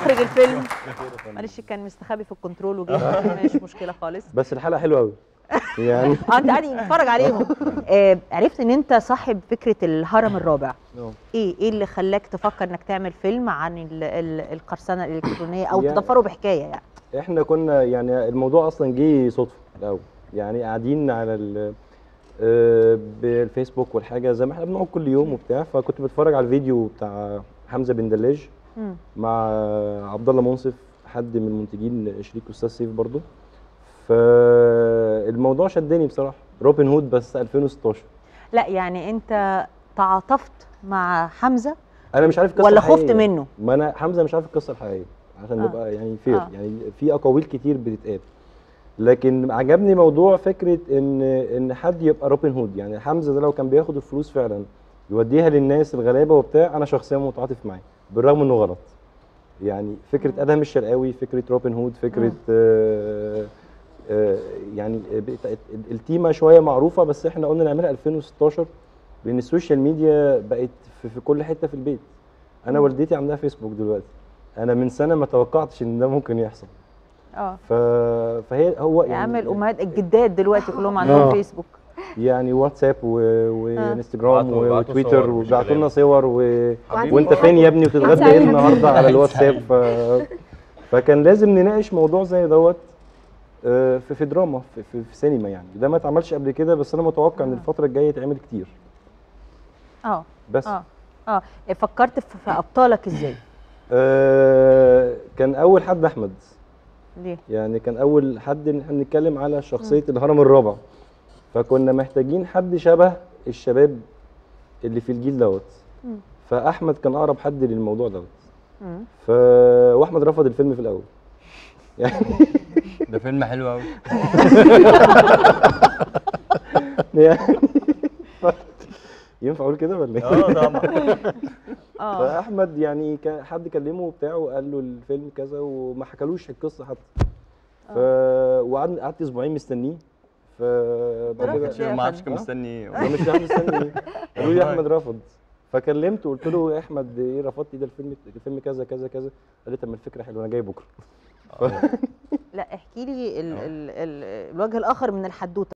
مخرج الفيلم معلش كان مستخبي في الكنترول وجه مش مشكله خالص بس الحلقه حلوه قوي يعني اه انت قاعد بتتفرج عليهم آه عرفت ان انت صاحب فكره الهرم الرابع آه. ايه ايه اللي خلاك تفكر انك تعمل فيلم عن ال- ال- القرصنه الالكترونيه او يعني- تضفره بحكايه يعني احنا كنا يعني الموضوع اصلا جه صدفه الاول يعني قاعدين على ال آه، بالفيسبوك والحاجه زي ما احنا بنقعد كل يوم وبتاع فكنت بتفرج على الفيديو بتاع حمزه بن دلاج مم. مع عبد الله منصف حد من المنتجين شريك استاذ سيف برضو فالموضوع شدني بصراحه روبن هود بس 2016 لا يعني انت تعاطفت مع حمزه انا مش عارف القصه ولا خفت الحقيقية. منه ما انا حمزه مش عارف القصه الحقيقيه عشان آه. نبقى يعني فير آه. يعني في اقاويل كتير بتتقال لكن عجبني موضوع فكره ان ان حد يبقى روبن هود يعني حمزه ده لو كان بياخد الفلوس فعلا يوديها للناس الغلابه وبتاع انا شخصيا متعاطف معاه بالرغم انه غلط يعني فكره مم. ادهم الشرقاوي فكره روبن هود فكره مم. آه آه يعني بقت- التيمه شويه معروفه بس احنا قلنا نعملها 2016 لان السوشيال ميديا بقت في, في كل حته في البيت انا مم. والدتي عندها فيسبوك دلوقتي انا من سنه ما توقعتش ان ده ممكن يحصل اه ف... فهي هو يا عم يعني الامهات الجدات دلوقتي كلهم عندهم آه. فيسبوك يعني واتساب و... وانستجرام بعتوا- بعتوا وتويتر صور مش وبعتوا لنا كلام. صور و... حبيبي. وانت فين يا ابني وتتغدى ايه سعيد. النهارده على سعيد. الواتساب ف... فكان لازم نناقش موضوع زي دوت آه، في في دراما في, في, في سينما يعني ده ما اتعملش قبل كده بس انا متوقع ان آه. الفتره الجايه يتعمل كتير اه بس اه اه فكرت في في ابطالك ازاي آه كان اول حد احمد ليه يعني كان اول حد ان احنا بنتكلم على شخصيه الهرم الرابع فكنا محتاجين حد شبه الشباب اللي في الجيل دوت مم. فاحمد كان اقرب حد للموضوع دوت مم. ف واحمد رفض الفيلم في الاول يعني ده فيلم حلو قوي يعني ينفع اقول كده ولا ايه؟ اه طبعا اه فاحمد يعني كان حد كلمه وبتاع وقال له الفيلم كذا وما حكالوش القصه حتى ف وقعدنا قعدت اسبوعين مستنيه ف بعد رفض كده يا ما اعرفش فندم. كان مستني ايه انا مش عارف مستني ايه قالوا لي والله. احمد رفض فكلمته قلت له يا احمد ايه رفضت ده الفيلم الفيلم كذا كذا كذا قال لي طب ما الفكره حلوه انا جاي بكره لا احكي لي ال ال ال الوجه الاخر من الحدوته